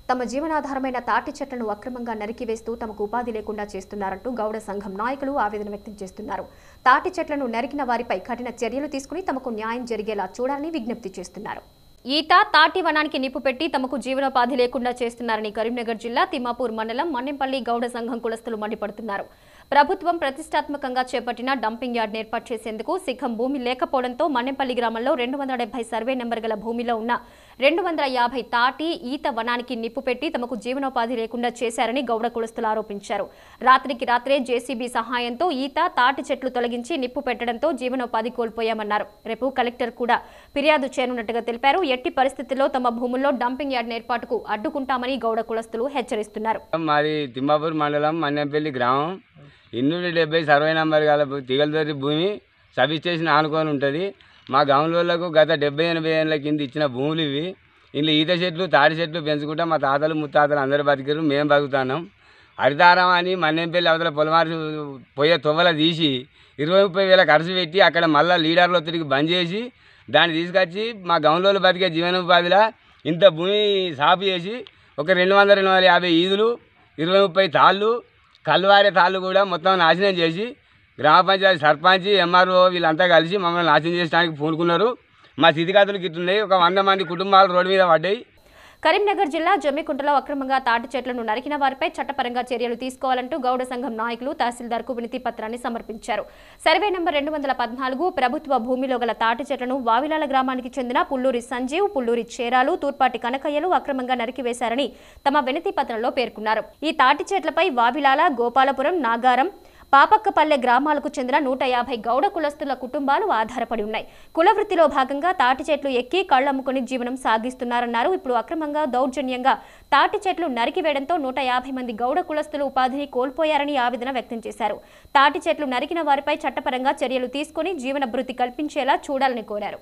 తమ జీవనాధారమైన తాటి చెట్లను అక్రమంగా నరికివేస్తూ తమకు ఉపాధి లేకుండా చేస్తున్నారంటూ గౌడ సంఘం నాయకులు ఆవేదన వ్యక్తం చేస్తున్నారు తాటి చెట్లను నరికిన వారిపై కఠిన చర్యలు తీసుకుని తమకు న్యాయం జరిగేలా చూడాలని విజ్ఞప్తి చేస్తున్నారు ఈత తాటి వనానికి నిప్పు పెట్టి తమకు జీవనోపాధి లేకుండా చేస్తున్నారని కరీంనగర్ జిల్లా తిమ్మాపూర్ మండలం మన్నెంపల్లి గౌడ సంఘం కులస్తులు మండిపడుతున్నారు ప్రభుత్వం ప్రతిష్టాత్మకంగా చేపట్టిన డంపింగ్ యార్డ్ ఏర్పాటు చేసేందుకు సిఖం భూమి లేకపోవడంతో మన్నెంపల్లి గ్రామంలో రెండు వందల డెబ్బై సర్వే నెంబర్ గల భూమిలో ఉన్న రెండు వందల యాభై తాటి ఈత వనానికి నిప్పు పెట్టి తమకు జీవనోపాధి లేకుండా చేశారని గౌడ కులస్తులు ఆరోపించారు రాత్రికి రాత్రే జేసీబీ సహాయంతో ఈత తాటి చెట్లు తొలగించి నిప్పు పెట్టడంతో జీవనోపాధి కోల్పోయామన్నారు రేపు కలెక్టర్ కూడా ఫిర్యాదు చేయనున్నట్టుగా తెలిపారు ఎట్టి పరిస్థితుల్లో తమ భూముల్లో డంపింగ్ యార్డ్ ఏర్పాటుకు అడ్డుకుంటామని గౌడ కులస్తులు హెచ్చరిస్తున్నారు మాది తిమ్మాపూర్ మండలం మన్నెపల్లి గ్రామం ఇన్నూరు డెబ్బై సర్వే నంబర్ గల భూ- తిగలదొరి భూమి సబ్ స్టేషన్ ఆనుకొని ఉంటుంది మా గౌన్లోళ్ళకు గత డెబ్బై ఎనభై ఏళ్ళ కింద ఇచ్చిన భూములు ఇవి ఇంట్లో ఈత చెట్లు తాడి చెట్లు పెంచుకుంటా మా తాతలు ముత్తాతలు అందరు బతికారు మేము బతుకుతున్నాం హరితారం అని మన్నెంపల్లి అవతల పొలమారి పోయే తొవ్వల తీసి ఇరవై ముప్పై వేల ఖర్చు పెట్టి అక్కడ మళ్ళీ లీడర్లు తిరిగి బంద్ చేసి దాన్ని తీసుకొచ్చి మా గౌన్లోళ్ళు బతికే జీవనోపాధిలా ఇంత భూమి సాపు చేసి ఒక రెండు వందల రెండు వందల యాభై ఈదులు ఇరవై ముప్పై తాళ్ళు కల్లువారే తాళ్ళు కూడా మొత్తం నాశనం చేసి గ్రామ పంచాయతీ సర్పంచ్ ఎంఆర్ఓ వీళ్ళంతా కలిసి మమ్మల్ని నాశనం చేయడానికి పూనుకున్నారు మా స్థితిగతులు గిట్టున్నాయి ఒక వంద మంది కుటుంబాలు రోడ్డు మీద పడ్డాయి కరీంనగర్ జిల్లా జమ్మికుంటలో అక్రమంగా తాటి చెట్లను నరికిన వారిపై చట్టపరంగా చర్యలు తీసుకోవాలంటూ గౌడ సంఘం నాయకులు తహసీల్దార్కు వినతి పత్రాన్ని సమర్పించారు సర్వే నంబర్ రెండు వందల పద్నాలుగు ప్రభుత్వ భూమిలో గల తాటి చెట్లను వావిలాల గ్రామానికి చెందిన పుల్లూరి సంజీవ్ పుల్లూరి చేరాలు తూర్పాటి కనకయ్యలు అక్రమంగా నరికివేశారని తమ వినతి పత్రంలో పేర్కొన్నారు ఈ తాటి చెట్లపై వావిలాల గోపాలపురం నాగారం పాపక్కపల్లె గ్రామాలకు చెందిన నూట యాభై గౌడ కులస్తుల కుటుంబాలు ఆధారపడి ఉన్నాయి కుల వృత్తిలో భాగంగా తాటి చెట్లు ఎక్కి కళ్ళమ్ముకుని జీవనం సాగిస్తున్నారన్నారు ఇప్పుడు అక్రమంగా దౌర్జన్యంగా తాటి చెట్లు నరికివేయడంతో నూట యాభై మంది గౌడ కులస్తులు ఉపాధిని కోల్పోయారని ఆవేదన వ్యక్తం చేశారు తాటి చెట్లు నరికిన వారిపై చట్టపరంగా చర్యలు తీసుకుని జీవన భృతి కల్పించేలా చూడాలని కోరారు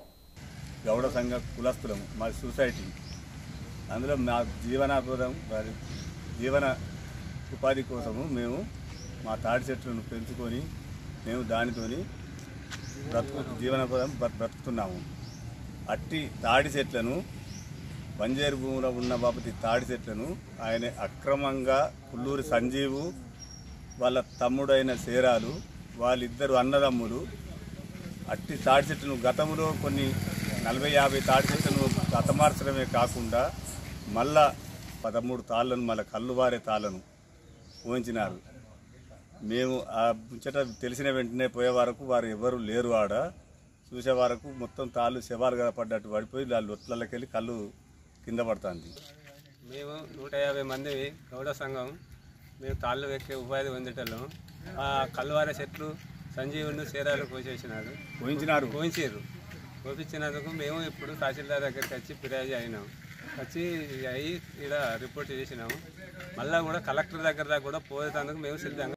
గౌడ సంఘ కులస్తులం మా సొసైటీ అందులో మా జీవనాపదం వారి జీవన ఉపాధి కోసము మేము మా తాడి చెట్లను పెంచుకొని మేము దానితోని బ్రతుకు జీవనోపాధం బ్ర- బ్రతుకుతున్నాము అట్టి తాడి చెట్లను బంజేరు భూమిలో ఉన్న బాపతి తాడి చెట్లను ఆయన అక్రమంగా పుల్లూరి సంజీవు వాళ్ళ తమ్ముడైన సేరాలు వాళ్ళిద్దరు అన్నదమ్ములు అట్టి తాడి చెట్టును గతంలో కొన్ని నలభై యాభై తాడి చెట్లను హతమార్చడమే కాకుండా మళ్ళా పదమూడు తాళ్ళను మళ్ళీ కల్లువారే తాళ్ళను ఊహించినారు మేము ఆ ముచ్చట తెలిసిన వెంటనే పోయే వరకు వారు ఎవరు లేరు ఆడ చూసే వరకు మొత్తం తాళ్ళు శవాలుగా పడ్డట్టు పడిపోయి వాళ్ళ లొట్లకి వెళ్ళి కళ్ళు కింద పడుతుంది మేము నూట యాభై మంది గౌడ సంఘం మేము తాళ్ళు ఎక్కే ఉపాధి పొందేటోళ్ళం ఆ కల్లువార చెట్లు సంజీవుని చీరాలు కోసేసినారు ఊహించినారు కోయించారు కోపించినందుకు మేము ఇప్పుడు తహసీల్దార్ దగ్గరికి వచ్చి ఫిర్యాదు అయినాం వచ్చి అయ్యి ఇక్కడ రిపోర్ట్ చేసినాము మళ్ళీ కూడా కలెక్టర్ దగ్గర దాకా కూడా పోయేందుకు మేము సిద్ధంగా